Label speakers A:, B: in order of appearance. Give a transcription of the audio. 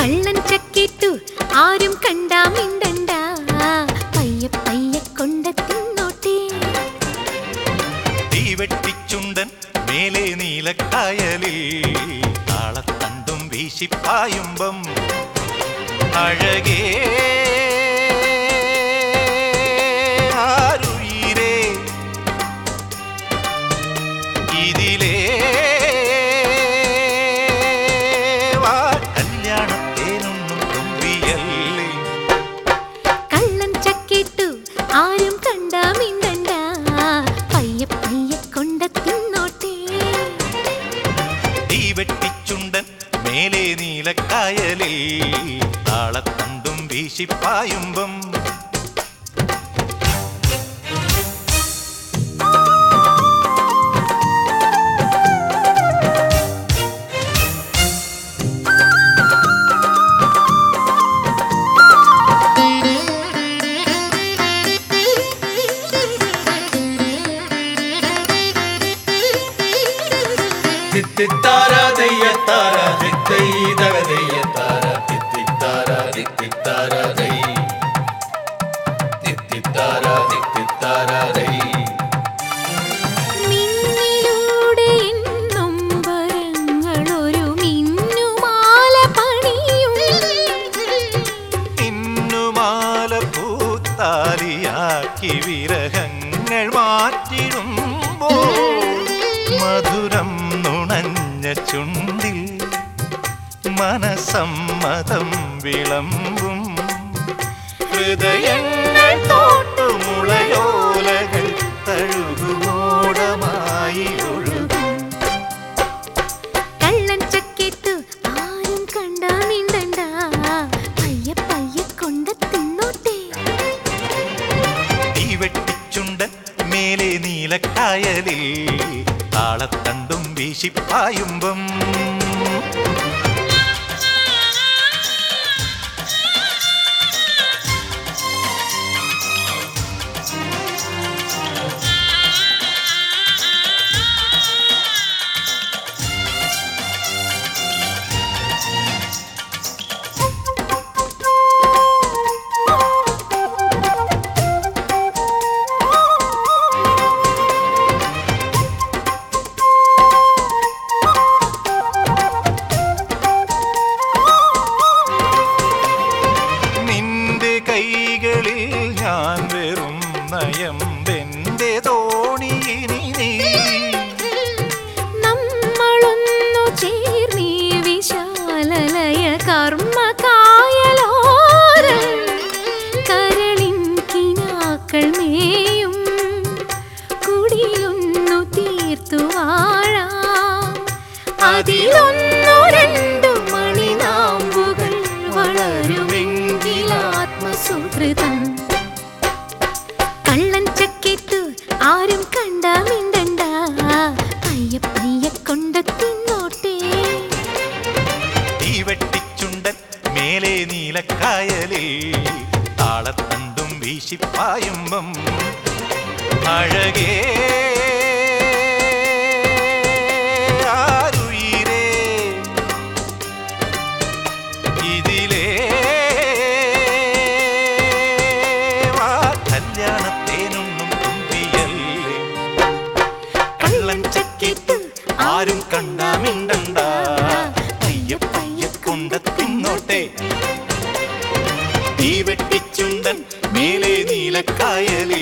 A: കള്ളൻ ചക്കിട്ടു ആരും കണ്ടാ മിണ്ടണ്ട പയ്യെ പയ്യെ കൊണ്ട തിന്നോട്ടേ
B: തീവെട്ടിച്ചുണ്ടൻ മേലെ നീലക്കായലിൽ താളത്തണ്ടും വീശിപ്പായുമ്പം അഴകേ ആരുയിരേ ഇതിലേ വാ കല്യാണത്തേനൊന്നും തുമ്പിയല്ലേ
A: കള്ളൻ ചക്കിട്ടു ആരും കണ്ടാ മിണ്ടണ്ട പയ്യെ പയ്യെ കൊണ്ട തിന്നോട്ടേ
B: തീവെട്ടിച്ചുണ്ടൻ മേലെ നീലക്കായലിൽ താളത്തണ്ടും വീശിപ്പായുമ്പം
C: തിത്തിത്താര ദയ്യത്താര തിത്തൈതക ദയ്യത്താര തിത്തിത്താര തിത്തിത്താര ദൈ തിത്തിത്താര തിത്തിത്താര ദൈ
A: മിന്നിലൂടെ എന്നും വരങ്ങളൊരു മിന്നുമാല പണിയും
B: ഇന്നുമാല പൂത്താലിയാക്കി വിരഹങ്ങൾ മാറ്റിടുമ്പോൾ മധുരം നുണഞ്ഞ ചുണ്ടിൽ മനസമ്മതം വിളമ്പും ഹൃദയങ്ങൾ തോട്ടുമുളയോലകൾ തഴുകുമോടമായി ഒഴുകും
A: കള്ളൻ ചക്കിട്ടു ആരും കണ്ടാ മിണ്ടണ്ട പയ്യെ പയ്യെ കൊണ്ട തിന്നോട്ടേ
B: തീവെട്ടിച്ചുണ്ടൻ മേലെ നീലക്കായലിൽ താളത്തണ്ടും വീശിപ്പായുമ്പം നിന്റെ കൈകളിൽ ഞാൻ വെറും നയം എന്റെ തോണിയിനി നീ
A: നമ്മളൊന്നു ചേർന്നീ വിശാലലയ കർമ്മകായലോരം കരളിൻ കിനാക്കൾ മേയും കുടിലൊന്നു തീർത്തു വാഴാം അതിലൊന്നു രണ്ടു മണിനാമ്പുകൾ വളരുമെങ്കിലാത്മസുഹൃതം കള്ളൻ ചക്കിട്ടു ആരും കണ്ടാ മിണ്ടണ്ട പയ്യെ പയ്യെ കൊണ്ട തിന്നോട്ടേ
B: തീവെട്ടിച്ചുണ്ടൻ മേലെ നീലക്കായലിൽ താളത്തണ്ടും വീശിപ്പായുമ്പം അഴകേ ആരുയിരേ ഇതിലേ വാ കല്യാണത്തേനൊന്നും തുമ്പിയല്ലേ കള്ളൻ ചക്കിട്ട് ആരും കണ്ടാ മിണ്ടണ്ട പയ്യെ പയ്യെ കൊണ്ട തിന്നോട്ടെ തീ വെട്ടിച്ചുണ്ടൻ മേലെ നീലക്കായലിൽ